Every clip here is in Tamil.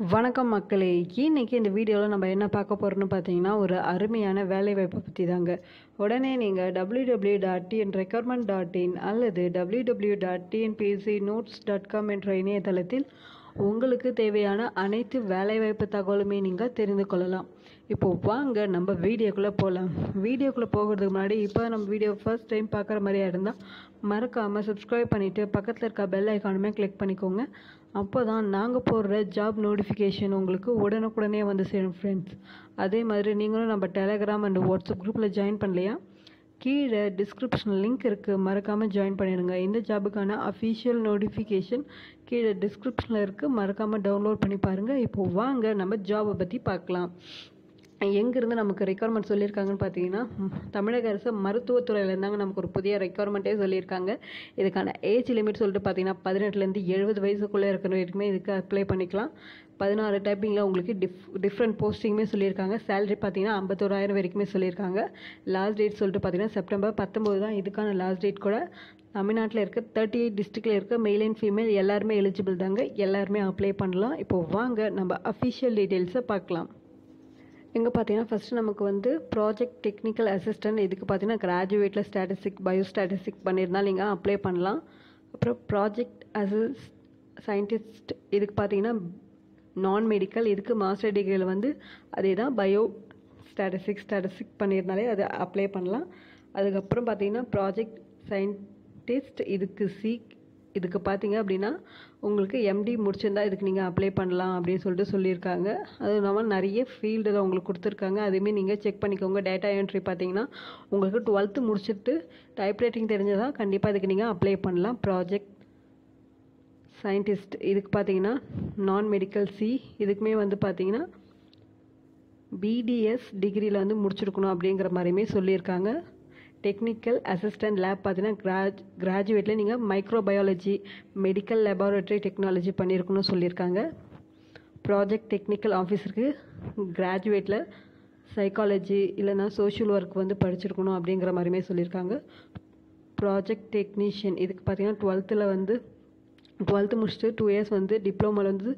வணக்கம் மக்களே இன்னைக்கு இந்த வீடியோவில் நம்ம என்ன பார்க்க போகிறோம்னு பார்த்தீங்கன்னா ஒரு அருமையான வேலைவாய்ப்பை பற்றி தாங்க உடனே நீங்கள் W W dot TN requirement dot in அல்லது W W dot TNPSC notes dot com என்ற இணையதளத்தில் உங்களுக்கு தேவையான அனைத்து வேலைவாய்ப்பு தகவலுமே நீங்கள் தெரிந்து கொள்ளலாம் இப்போ வாங்க நம்ம வீடியோக்குள்ளே போகலாம் வீடியோக்குள்ளே போகிறதுக்கு முன்னாடி இப்போ நம்ம வீடியோ ஃபர்ஸ்ட் டைம் பார்க்குற மாதிரியா இருந்தால் மறக்காமல் சப்ஸ்கிரைப் பண்ணிவிட்டு பக்கத்தில் இருக்க பெல் ஐக்கானுமே கிளிக் பண்ணிக்கோங்க அப்போ தான் நாங்கள் போடுற ஜாப் நோட்டிஃபிகேஷன் உங்களுக்கு உடனுக்குடனே வந்து சேரும் ஃப்ரெண்ட்ஸ் அதே மாதிரி நீங்களும் நம்ம டெலகிராம் அண்ட் வாட்ஸ்அப் குரூப்பில் ஜாயின் பண்ணலையா கீழே டிஸ்கிரிப்ஷன் லிங்க் இருக்குது மறக்காமல் ஜாயின் பண்ணிடுங்க இந்த ஜாபுக்கான அஃபிஷியல் நோட்டிஃபிகேஷன் கீழே டிஸ்கிரிப்ஷனில் இருக்குது மறக்காமல் டவுன்லோட் பண்ணி பாருங்கள் இப்போ வாங்க நம்ம ஜாபை பற்றி பார்க்கலாம் எங்கேருந்து நமக்கு ரெக்குவயர்மெண்ட் சொல்லியிருக்காங்கன்னு பார்த்தீங்கன்னா ம், தமிழக அரசு மருத்துவத்துறையிலேருந்தாங்க நமக்கு ஒரு புதிய ரெக்குவயர்மெண்ட்டே சொல்லியிருக்காங்க இதுக்கான ஏஜ் லிமிட் சொல்லிட்டு பார்த்தீங்கன்னா பதினெட்டுலேருந்து எழுபது வயசுக்குள்ளே இருக்கிற வரைக்குமே இதுக்கு அப்ளை பண்ணிக்கலாம் பதினாறு டைப்பிங்கில் உங்களுக்கு டிஃப் டிஃப்ரெண்ட் போஸ்டிங்குமே சொல்லியிருக்காங்க சேலரி பார்த்தீங்கன்னா ஐம்பத்தோராயிரம் வரைக்குமே சொல்லியிருக்காங்க லாஸ்ட் டேட் சொல்லிட்டு பார்த்தீங்கன்னா செப்டம்பர் பத்தொம்போது தான் இதுக்கான லாஸ்ட் டேட் கூட தமிழ்நாட்டில் இருக்க தேர்ட்டி எயிட் டிஸ்ட்ரிக்டில் இருக்க மெயில் அண்ட் ஃபீமேல் எல்லாருமே எலிஜிபிள் தாங்க எல்லாருமே அப்ளை பண்ணலாம் இப்போ வாங்க நம்ம அஃபிஷியல் டீட்டெயில்ஸை பார்க்கலாம் இங்கே பார்த்தீங்கன்னா ஃபஸ்ட்டு நமக்கு வந்து ப்ராஜெக்ட் டெக்னிக்கல் அசிஸ்டன்ட் இதுக்கு பார்த்தீங்கன்னா கிராஜுவேட்டில் ஸ்டாட்டிஸ்டிக் பயோ ஸ்டாட்டிஸ்டிக் பண்ணியிருந்தால் நீங்கள் அப்ளை பண்ணலாம் அப்புறம் ப்ராஜெக்ட் அசிஸ்ட் சயின்டிஸ்ட் இதுக்கு பார்த்தீங்கன்னா நான் மெடிக்கல் இதுக்கு மாஸ்டர் டிகிரியில் வந்து அதே தான் பயோ ஸ்டாட்டிஸ்டிக் ஸ்டாட்டிஸ்டிக் பண்ணியிருந்தாலே அதை அப்ளை பண்ணலாம் அதுக்கப்புறம் பார்த்தீங்கன்னா ப்ராஜெக்ட் சயின்டிஸ்ட் இதுக்கு சி இதுக்கு பார்த்தீங்க அப்படின்னா உங்களுக்கு எம்டி முடிச்சிருந்தா இதுக்கு நீங்கள் அப்ளை பண்ணலாம் அப்படின்னு சொல்லிட்டு சொல்லியிருக்காங்க அதுவும் இல்லாமல் நிறைய ஃபீல்டில் உங்களுக்கு கொடுத்துருக்காங்க அதுவுமே நீங்கள் செக் பண்ணிக்கோங்க டேட்டா என்ட்ரி பார்த்தீங்கன்னா உங்களுக்கு டுவெல்த்து முடிச்சுட்டு டைப்ரைட்டிங் தெரிஞ்சதா கண்டிப்பாக இதுக்கு நீங்கள் அப்ளை பண்ணலாம் ப்ராஜெக்ட் சயின்டிஸ்ட் இதுக்கு பார்த்தீங்கன்னா நான் மெடிக்கல் சி இதுக்குமே வந்து பார்த்தீங்கன்னா பிடிஎஸ் டிகிரியில் வந்து முடிச்சிருக்கணும் அப்படிங்கிற மாதிரியுமே சொல்லியிருக்காங்க டெக்னிக்கல் அசிஸ்டன்ட் லேப் பார்த்தீங்கன்னா கிராஜ் கிராஜுவேட்டில் நீங்கள் மைக்ரோபயாலஜி மெடிக்கல் லெபார்ட்டரி டெக்னாலஜி பண்ணியிருக்கணும்னு சொல்லியிருக்காங்க ப்ராஜெக்ட் டெக்னிக்கல் ஆஃபீஸருக்கு கிராஜுவேட்டில் சைக்காலஜி இல்லைன்னா சோஷியல் ஒர்க் வந்து படிச்சிருக்கணும் அப்படிங்கிற மாதிரியுமே சொல்லியிருக்காங்க ப்ராஜெக்ட் டெக்னீஷியன் இதுக்கு பார்த்தீங்கன்னா டுவெல்த்தில் வந்து டுவெல்த்து முடிச்சுட்டு டூ இயர்ஸ் வந்து டிப்ளமோவில் வந்து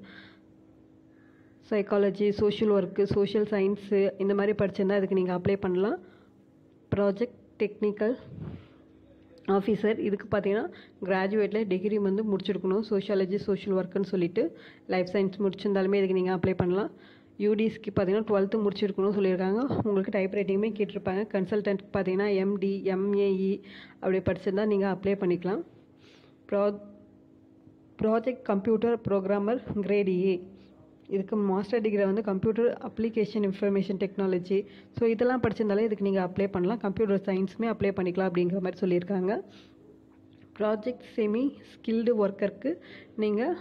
psychology social work social science இந்த மாதிரி படிச்சிருந்தா இதுக்கு நீங்கள் அப்ளை பண்ணலாம் ப்ராஜெக்ட் டெக்னிக்கல் ஆஃபீஸர் இதுக்கு பார்த்தீங்கன்னா கிராஜுவேட்டில் டிகிரி வந்து முடிச்சிருக்கணும் சோஷியாலஜி சோஷியல் ஒர்க்குன்னு சொல்லிட்டு லைஃப் சயின்ஸ் முடிச்சிருந்தாலுமே இதுக்கு நீங்கள் அப்ளை பண்ணலாம் யூடிஸ்க்கு பார்த்தீங்கன்னா டுவெல்த்து முடிச்சிருக்கணும்னு சொல்லியிருக்காங்க உங்களுக்கு டைப் ரைட்டிங்குமே கேட்டிருப்பாங்க கன்சல்டன்ட்க்கு பார்த்தீங்கன்னா எம்டி எம்ஏஇ அப்படி படிச்சிருந்தா நீங்கள் அப்ளை பண்ணிக்கலாம் ப்ரா project computer programmer grade A இதுக்கு மாஸ்டர் டிகிரி வந்து computer application information technology so இதெல்லாம் படிச்சிருந்தாலே இதுக்கு நீங்கள் அப்ளை பண்ணலாம் கம்ப்யூட்டர் சயின்ஸுமே அப்ளை பண்ணிக்கலாம் அப்படிங்கிற மாதிரி சொல்லியிருக்காங்க ப்ராஜெக்ட் செமி ஸ்கில்டு ஒர்க்கருக்கு நீங்கள்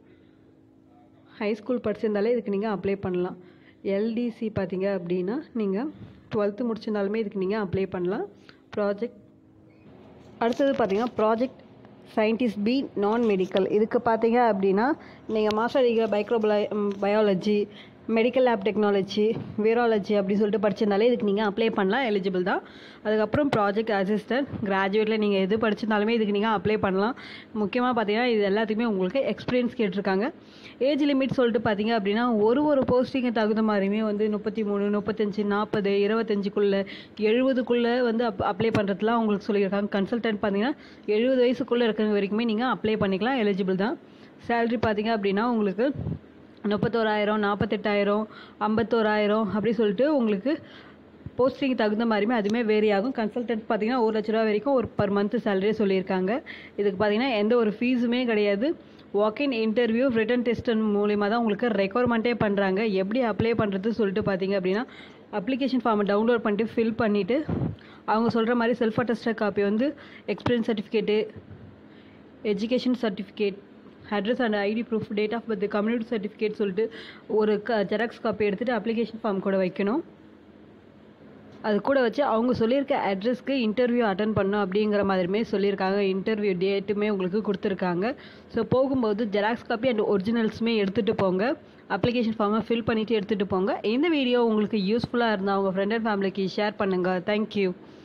ஹை ஸ்கூல் படிச்சிருந்தாலே இதுக்கு நீங்கள் அப்ளை பண்ணலாம் எல்டிசி பார்த்தீங்க அப்படின்னா நீங்கள் டுவெல்த்து முடிச்சிருந்தாலுமே இதுக்கு நீங்கள் அப்ளை பண்ணலாம் ப்ராஜெக்ட் அடுத்தது பார்த்தீங்கன்னா project scientist B non medical இதுக்கு பார்த்தீங்க அப்படின்னா நீங்கள் மாஸ்டர் டிகிரி மைக்ரோபலை biology medical lab technology virology அப்படி சொல்லிட்டு படிச்சிருந்தாலே இதுக்கு நீங்கள் அப்ளை பண்ணலாம் எலிஜிபிள் தான் அதுக்கப்புறம் ப்ராஜெக்ட் அசிஸ்டன்ட் கிராஜுவேட்டில் நீங்கள் எது படிச்சிருந்தாலுமே இதுக்கு நீங்கள் அப்ளை பண்ணலாம் முக்கியமாக பார்த்தீங்கன்னா இது எல்லாத்துக்குமே உங்களுக்கு எக்ஸ்பீரியன்ஸ் கேட்டிருக்காங்க ஏஜ் லிமிட் சொல்லிட்டு பார்த்தீங்க அப்படின்னா ஒரு ஒரு போஸ்டிங்கு தகுந்த மாதிரியுமே வந்து முப்பத்தி மூணு முப்பத்தஞ்சு நாற்பது இருபத்தஞ்சுக்குள்ளே எழுபதுக்குள்ளே வந்து அப் அப்ளை பண்ணுறதுலாம் உங்களுக்கு சொல்லியிருக்காங்க கன்சல்டன்ட் பார்த்தீங்கன்னா எழுபது வயசுக்குள்ளே இருக்கிற வரைக்குமே நீங்கள் அப்ளை பண்ணிக்கலாம் எலிஜிபிள் தான் சேலரி பார்த்தீங்க அப்படின்னா உங்களுக்கு முப்பத்தோராயிரம் நாற்பத்தெட்டாயிரம் ஐம்பத்தோராயிரம் அப்படி சொல்லிட்டு உங்களுக்கு போஸ்டிங் தகுந்த மாதிரியுமே அதுவுமே வேரி ஆகும் கன்சல்டன்ட் பார்த்தீங்கன்னா ஒரு லட்ச ரூபா வரைக்கும் ஒரு பர் மந்த் சேலரியே சொல்லியிருக்காங்க இதுக்கு பார்த்தீங்கன்னா எந்த ஒரு ஃபீஸுமே கிடையாது வாக்கின் இன்டர்வியூ ரிட்டன் டெஸ்ட் மூலிமா தான் உங்களுக்கு ரெக்குவயர்மெண்ட்டே பண்ணுறாங்க எப்படி அப்ளை பண்ணுறது சொல்லிட்டு பார்த்தீங்க அப்படின்னா அப்ளிகேஷன் ஃபார்மை டவுன்லோட் பண்ணிட்டு ஃபில் பண்ணிவிட்டு அவங்க சொல்கிற மாதிரி செல்ஃப் அட்டஸ்டட் காப்பி வந்து experience certificate education certificate address and ID proof date of birth community certificate சொல்லிட்டு ஒரு க ஜெராக்ஸ் காப்பி எடுத்துகிட்டு அப்ளிகேஷன் ஃபார்ம் கூட வைக்கணும் அது கூட வச்சு அவங்க சொல்லியிருக்க அட்ரஸ்க்கு இன்டர்வியூ அட்டன் பண்ணணும் அப்படிங்கிற மாதிரியுமே சொல்லியிருக்காங்க இன்டர்வியூ டேட்டுமே உங்களுக்கு கொடுத்துருக்காங்க ஸோ போகும்போது ஜெராக்ஸ் காப்பி அண்ட் ஒரிஜினல்ஸுமே எடுத்துகிட்டு போங்க அப்ளிகேஷன் ஃபார்மை ஃபில் பண்ணிவிட்டு எடுத்துகிட்டு போங்க இந்த வீடியோ உங்களுக்கு யூஸ்ஃபுல்லாக இருந்தால் உங்கள் ஃப்ரெண்ட் அண்ட் ஃபேமிலிக்கு ஷேர் பண்ணுங்கள் தேங்க்யூ